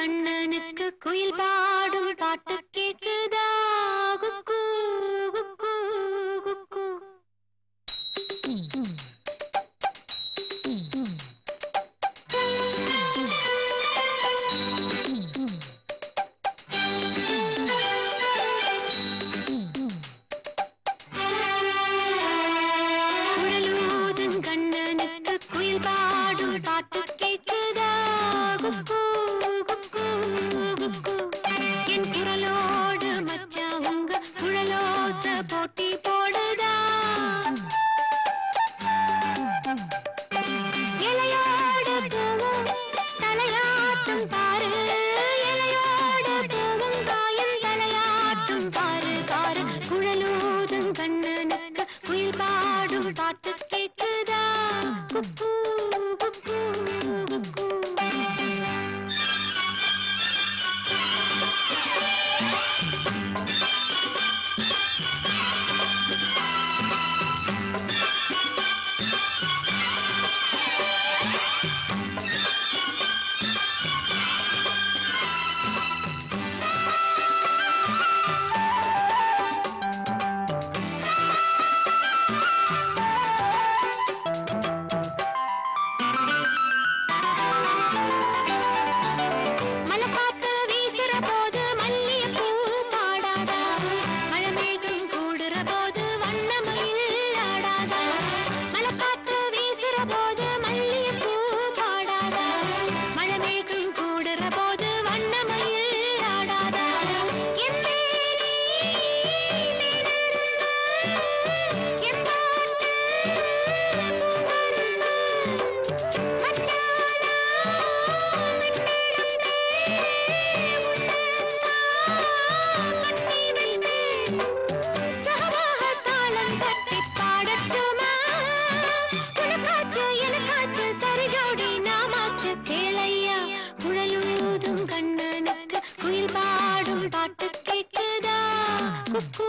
கண்ணனுக்கு குயில் பாடும் பாட்டு கேக்குதா குக்கு குக்கு குக்கு குழலூதும் கண்ணனுக்கு குயில் பாடும் பாட்டு கேக்குதா குக்கு குக்கு குக்கு என் குரலோடு மச்சான் உங்க குழலோச போட்டி போடுதா இலையோடு பூவும் தலையாட்டும் பாரு இலையோடு பூவும் காயும் தலையாட்டும் பாரு பாரு குழலூதும் கண்ணனுக்கு குயில் பாடும் பாட்டு கேக்குதா குக்கு குக்கு குக்கு மலைக்காத்து வீசுற போது மல்லிகைப்பூ பாடாதா மழைமேகம் கூடுற போது வண்ணமயில் ஆடாதா மலைக்காத்து வீசுற போது மல்லிகைப்பூ பாடாதா மழைமேகம் கூடுற போது வண்ணமயில் ஆடாதா என் மேனி மிதந்து, என் பாட்டு புகழ்ந்து, மச்சானா கண்ணனுக்கு குயில் பாடும் பாட்டு கேட்குதா குக்கு